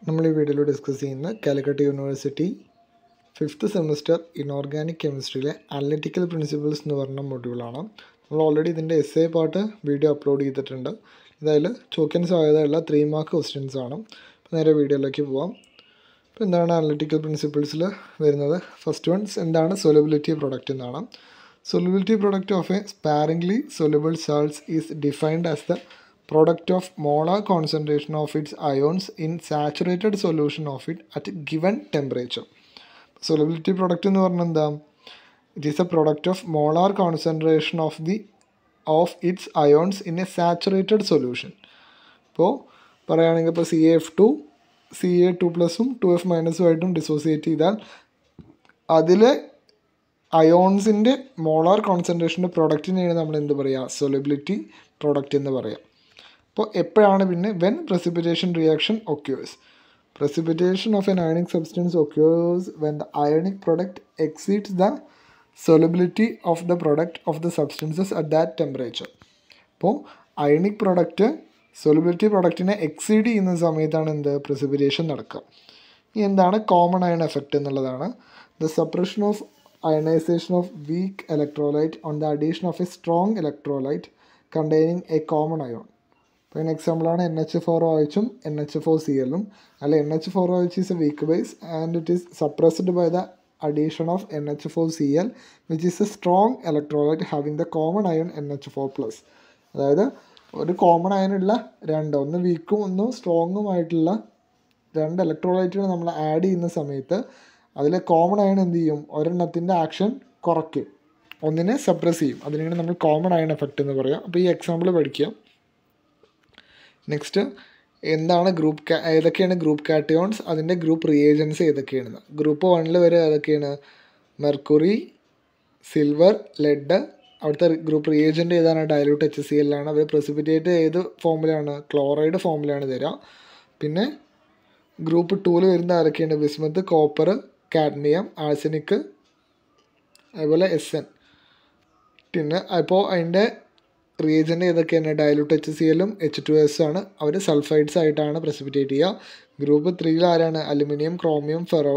നമ്മൾ ഈ വീഡിയോയിൽ ഡിസ്കസ് ചെയ്യുന്ന Calicut University fifth semester inorganic കെമിസ്ട്രിയിലെ അനലിറ്റിക്കൽ പ്രിൻസിപ്പിൾസ് എന്ന് പറഞ്ഞ മൊഡ്യൂളാണ് നമ്മൾ ഓൾറെഡി ഇതിൻ്റെ S A part video upload ചെയ്തിട്ടുണ്ട് ഇതായാൽ ചോക്കാൻ സാധ്യതയുള്ള ത്രീ മാർക്ക് ക്വസ്റ്റ്യൻസ് ആണ് അപ്പോൾ നേരെ വീഡിയോയിലേക്ക് പോവാം അപ്പോൾ എന്താണ് അനലിറ്റിക്കൽ പ്രിൻസിപ്പിൾസിൽ വരുന്നത് ഫസ്റ്റ് വൺസ് എന്താണ് സൊലബിലിറ്റി പ്രൊഡക്റ്റ് എന്നാണ് solubility product of a sparingly soluble salts is defined as the product of molar concentration of its ions in saturated solution of it at given temperature. Solubility product എന്ന് പറഞ്ഞാൽ എന്താ it is a product of molar concentration of the of its ions in a saturated solution ഇപ്പോൾ പറയുകയാണെങ്കിൽ ഇപ്പോൾ C F two C A two പ്ലസും two F മൈനസും ആയിട്ടും dissociate ചെയ്താൽ അതിലെ അയോൺസിൻ്റെ മോളാർ കോൺസെൻട്രേഷൻ്റെ പ്രൊഡക്റ്റിനെയാണ് നമ്മൾ എന്ത് പറയുക സൊലബിലിറ്റി പ്രൊഡക്റ്റ് എന്ന് പറയാം അപ്പോൾ എപ്പോഴാണ് പിന്നെ when precipitation reaction occurs precipitation of an ionic substance occurs when the ionic product exceeds the solubility of the product of the substances at that temperature അപ്പോൾ അയണിക് പ്രൊഡക്റ്റ് സൊലബിലിറ്റി പ്രൊഡക്റ്റിനെ exceed ചെയ്യുന്ന സമയത്താണ് എന്ത് പ്രസിപ്പിറ്റേഷൻ നടക്കുക ഇനി എന്താണ് common ion effect എന്നുള്ളതാണ് the suppression of ionization of weak electrolyte on the addition of a strong electrolyte containing a common ion അപ്പോൾ അതിന് എക്സാമ്പിളാണ് എൻ എച്ച് ഫോർ ഒ എച്ചും എൻ എച്ച് ഫോർ സി എല്ലും അല്ല N H four O H is a weak base and it is suppressed by the addition of N H four C L which is a strong electrolyte having the common ion N H four plus അതായത് ഒരു common അയണുള്ള രണ്ട് ഒന്ന് വീക്കും ഒന്ന് സ്ട്രോങ്ങും ആയിട്ടുള്ള രണ്ട് ഇലക്ട്രോലൈറ്റുകൾ നമ്മൾ add ചെയ്യുന്ന സമയത്ത് അതിലെ കോമൺ അയൺ എന്ത് ചെയ്യും ഒരെണ്ണത്തിൻ്റെ ആക്ഷൻ കുറയ്ക്കും ഒന്നിനെ സപ്രസ് ചെയ്യും അതിനാണ് നമ്മൾ കോമൺ അയൺ എഫക്റ്റ് എന്ന് പറയാം അപ്പോൾ ഈ എക്സാമ്പിൾ പഠിക്കുക നെക്സ്റ്റ് എന്താണ് ഗ്രൂപ്പ് കാ ഏതൊക്കെയാണ് ഗ്രൂപ്പ് കാറ്റയോൺസ് അതിൻ്റെ ഗ്രൂപ്പ് റിയേജൻസ് ഏതൊക്കെയാണ് ഗ്രൂപ്പ് വണ്ണിൽ വരെ ഏതൊക്കെയാണ് മെർക്കുറി സിൽവർ ലെഡ് അവിടുത്തെ ഗ്രൂപ്പ് റിയേജൻ്റ് ഏതാണ് ഡയലൂട്ട് എച്ച് സി എല്ലാണ് അവർ പ്രസിപ്പിറ്റേറ്റ് ഏത് ഫോമിലാണ് ക്ലോറൈഡ് ഫോമിലാണ് തരിക പിന്നെ ഗ്രൂപ്പ് ടൂവിൽ വരുന്ന ആരൊക്കെയാണ് ബിസ്മത്ത് കോപ്പർ കാഡ്മിയം ആഴ്സനിക് അതുപോലെ എസ് എൻ പിന്നെ അപ്പോൾ അതിൻ്റെ റിയേജൻ്റ് ഏതൊക്കെയാണ് ഡയലൂട്ട് എച്ച് സി എല്ലും എച്ച് ടു എസ് ആണ് അവർ സൾഫൈഡ്സ് ആയിട്ടാണ് പ്രസിപ്പിറ്റേറ്റ് ചെയ്യുക ഗ്രൂപ്പ് ത്രീയിൽ ആരാണ് അലുമിനിയം ക്രോമിയം ഫെറോ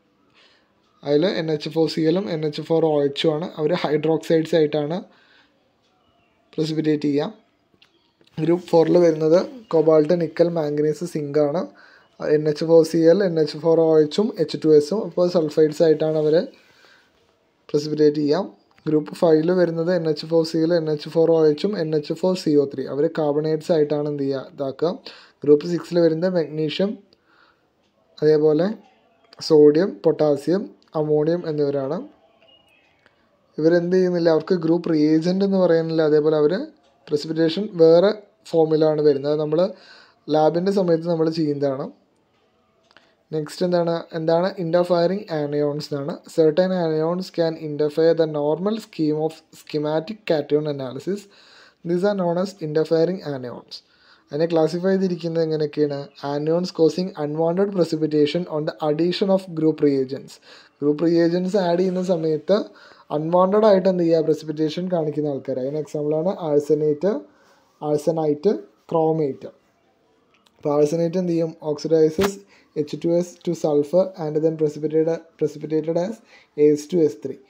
അതിൽ എൻ എച്ച് ഫോർ സി എല്ലും എൻ എച്ച് ഫോർ ഒ എച്ചും ആണ് അവർ ഹൈഡ്രോക്സൈഡ്സ് ആയിട്ടാണ് പ്രസിപ്പിറ്റേറ്റ് ചെയ്യുക ഗ്രൂപ്പ് ഫോറിൽ വരുന്നത് കൊബാൾട്ട് നിക്കൽ മാംഗനീസ് സിങ്ക് ആണ് N H four C L N H four O എച്ചും H two എസും അപ്പോൾ സൾഫൈഡ്സ് ആയിട്ടാണ് അവർ പ്രസിപ്പിറ്റേറ്റ് ചെയ്യാം ഗ്രൂപ്പ് ഫൈവിൽ വരുന്നത് എൻ എച്ച് ഫോർ സിയിൽ എൻ എച്ച് ഫോർ ഒ എച്ചും N H four C O three അവർ കാർബണേറ്റ്സ് ആയിട്ടാണ് എന്ത് ചെയ്യുക ഇതാക്കുക ഗ്രൂപ്പ് സിക്സിൽ വരുന്നത് മെഗ്നീഷ്യം അതേപോലെ സോഡിയം പൊട്ടാസ്യം അമോണിയം എന്നിവരാണ് ഇവരെന്ത് ചെയ്യുന്നില്ല അവർക്ക് ഗ്രൂപ്പ് റിയേജൻ്റ് എന്ന് പറയുന്നില്ല അതേപോലെ അവർ പ്രസിപ്പിറ്റേഷൻ വേറെ ഫോമിലാണ് വരുന്നത് നമ്മൾ ലാബിൻ്റെ സമയത്ത് നമ്മൾ ചെയ്യുന്നതാണ് നെക്സ്റ്റ് എന്താണ് എന്താണ് ഇൻ്റർഫയറിങ് ആനയോൺസ് എന്നാണ് certain anions can interfere the normal scheme of schematic cation analysis these are known as interfering anions അതിനെ ക്ലാസിഫൈ ചെയ്തിരിക്കുന്നത് എങ്ങനെയൊക്കെയാണ് anions causing unwanted precipitation on the addition of group reagents group reagents add ചെയ്യുന്ന സമയത്ത് unwanted ആയിട്ട് എന്ത് ചെയ്യുക precipitation കാണിക്കുന്ന ആൾക്കാർ അതിന് എക്സാമ്പിളാണ് ആഴ്സനേറ്റ് ആഴ്സനൈറ്റ് ക്രോമേറ്റ് അപ്പോൾ ആഴ്സനേറ്റ് എന്ത് ചെയ്യും oxidises H two S to sulphur and then precipitated precipitated as S two S three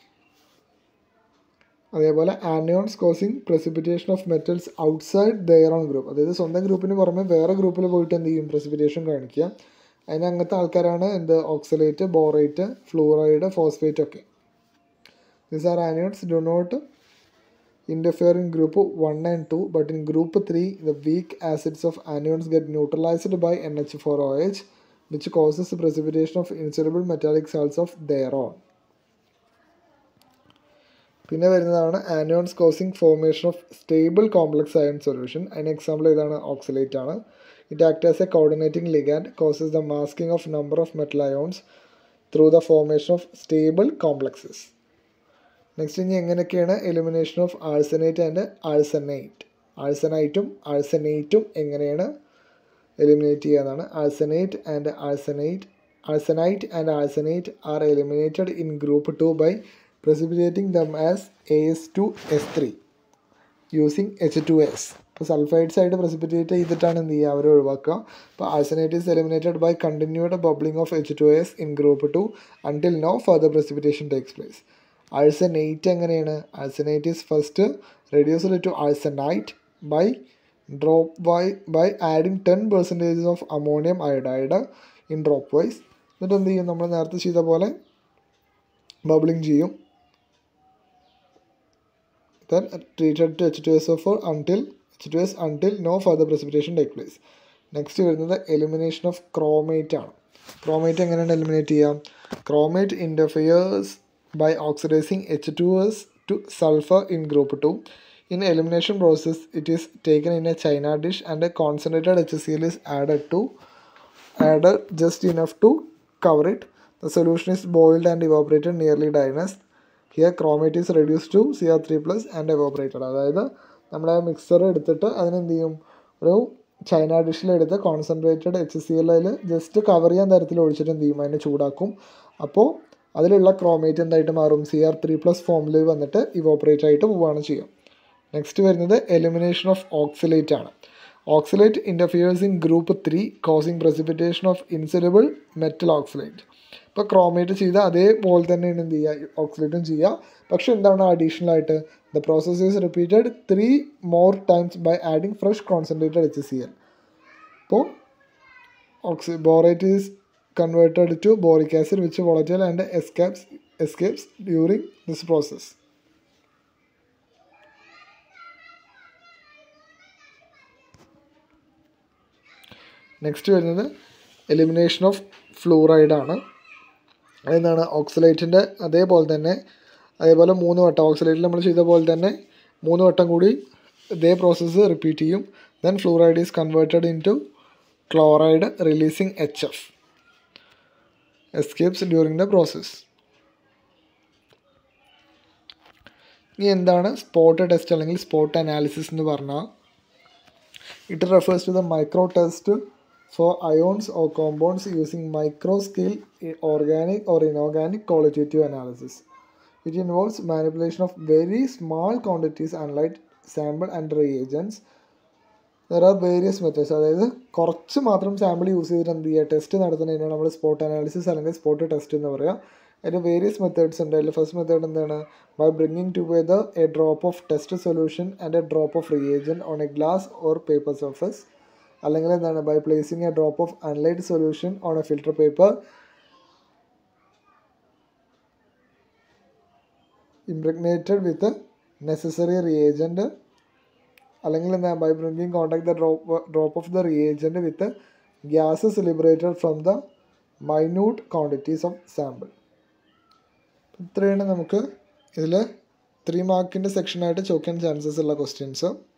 അതേപോലെ anions causing precipitation of metals outside their own group അതായത് സ്വന്തം ഗ്രൂപ്പിന് പുറമെ വേറെ ഗ്രൂപ്പിൽ പോയിട്ട് എന്ത് ചെയ്യും പ്രസിപ്പിറ്റേഷൻ കാണിക്കുക അതിന് അങ്ങനത്തെ ആൾക്കാരാണ് എന്ത് ഓക്സലേറ്റ് ബോറേറ്റ് ഫ്ലൂറൈഡ് ഫോസ്ഫേറ്റ് ഒക്കെ these are anions do not interfere in group 1 and 2 but in group 3 the weak acids of anions get neutralized by NH4OH which causes the precipitation of insoluble metallic salts of their own പിന്നെ വരുന്നതാണ് anions causing formation of stable complex ion solution അതിന് example ഇതാണ് oxalate ആണ് it act as a coordinating ligand causes the masking of number of metal ions through the formation of stable complexes next ഇനി എങ്ങനെയൊക്കെയാണ് elimination of arsenate and arsenite ആഴ്സനൈറ്റും ആഴ്സനേറ്റും എങ്ങനെയാണ് eliminate ചെയ്യുന്നതാണ് arsenate and arsenite arsenite and arsenate are eliminated in group two by precipitating them as A S two S three using H two S അപ്പോൾ sulphides ആയിട്ട് precipitate ചെയ്തിട്ടാണ് എന്ത് ചെയ്യുക അവർ ഒഴിവാക്കുക അപ്പോൾ arsenate is eliminated by continued bubbling of H two S in group two until no further precipitation takes place arsenate എങ്ങനെയാണ് arsenate is first reduced to arsenite by drop by by adding ten percentage of ammonium iodide in dropwise എന്നിട്ട് എന്ത് ചെയ്യും നമ്മൾ നേരത്തെ ചെയ്ത പോലെ bubbling ചെയ്യും then treated to H2SO4 until H2S until no further precipitation take place. Next വരുന്നത് elimination of chromate ആണ് ക്രോമേറ്റ് എങ്ങനെയാണ് എലിമിനേറ്റ് ചെയ്യാം chromate interferes by oxidising H two S to sulphur in group two in elimination process it is taken in a china dish and a concentrated H C L is added to added just enough to cover it. The solution is boiled and evaporated nearly dryness. Here chromate is reduced to CR3 plus and evaporated. അതായത് നമ്മുടെ mixer എടുത്തിട്ട് അതിനെന്ത് ചെയ്യും ഒരു china ഡിഷിലെടുത്ത് concentrated H C L അതിൽ just cover ചെയ്യാൻ തരത്തിൽ ഒഴിച്ചിട്ട് എന്ത് ചെയ്യും അതിനെ ചൂടാക്കും അപ്പോൾ അതിലുള്ള ക്രോമേറ്റ് എന്തായിട്ട് മാറും സി ആർ ത്രീ പ്ലസ് ഫോമിൽ വന്നിട്ട് ഇവോപ്പറേറ്റ് ആയിട്ട് പോവുകയാണ് ചെയ്യുക നെക്സ്റ്റ് വരുന്നത് എലിമിനേഷൻ ഓഫ് ഓക്സിലേറ്റ് ആണ് oxalate interferes in group three causing precipitation of insoluble metal oxalate ഇപ്പോൾ ക്രോമേറ്റ് ചെയ്ത അതേപോലെ തന്നെയാണ് എന്ത് ചെയ്യുക ഓക്സിലേറ്റും ചെയ്യുക പക്ഷെ എന്താണ് അഡീഷണൽ ആയിട്ട് the process is repeated three more times by adding fresh concentrated H C L അപ്പോൾ oxy borate is converted to boric acid which volatile and escapes escapes during this process next വരുന്നത് elimination of fluoride ആണ് അതെന്താണ് ഓക്സിലേറ്റിൻ്റെ അതേപോലെ തന്നെ അതേപോലെ മൂന്ന് വട്ടം ഓക്സിലേറ്റിൽ നമ്മൾ ചെയ്ത പോലെ തന്നെ മൂന്ന് വട്ടം കൂടി ഇതേ പ്രോസസ്സ് റിപ്പീറ്റ് ചെയ്യും then fluoride is converted in to chloride releasing H F escapes during the process ഇനി എന്താണ് സ്പോട്ട് ടെസ്റ്റ് അല്ലെങ്കിൽ സ്പോട്ട് അനാലിസിസ് എന്ന് പറഞ്ഞാൽ it refers to the micro test for ions or compounds using micro scale organic or inorganic qualitative analysis. It involves manipulation of very small quantities unlike sample and reagents. There are various methods അതായത് കുറച്ച് മാത്രം sample use ചെയ്തിട്ട് എന്ത് ചെയ്യുക test നടത്തുന്നതിനാണ് നമ്മൾ spot analysis അല്ലെങ്കിൽ spot test എന്ന് പറയുക അതിന് വേരിയസ് മെത്തേഡ്സ് ഉണ്ട് അതിൽ ഫസ്റ്റ് മെത്തേഡ് എന്താണ് by bringing together a drop of test solution and a drop of reagent on a glass or paper surface അല്ലെങ്കിൽ എന്താണ് by placing a drop of analyte solution on a filter paper impregnated with necessary reagent അല്ലെങ്കിൽ എന്താ by bringing contact the drop drop of the reagent with gases liberated from the minute quantities of sample ഇത്രയാണ് നമുക്ക് ഇതിൽ three മാർക്കിൻ്റെ സെക്ഷനായിട്ട് ചോദിക്കാൻ chances ഉള്ള questions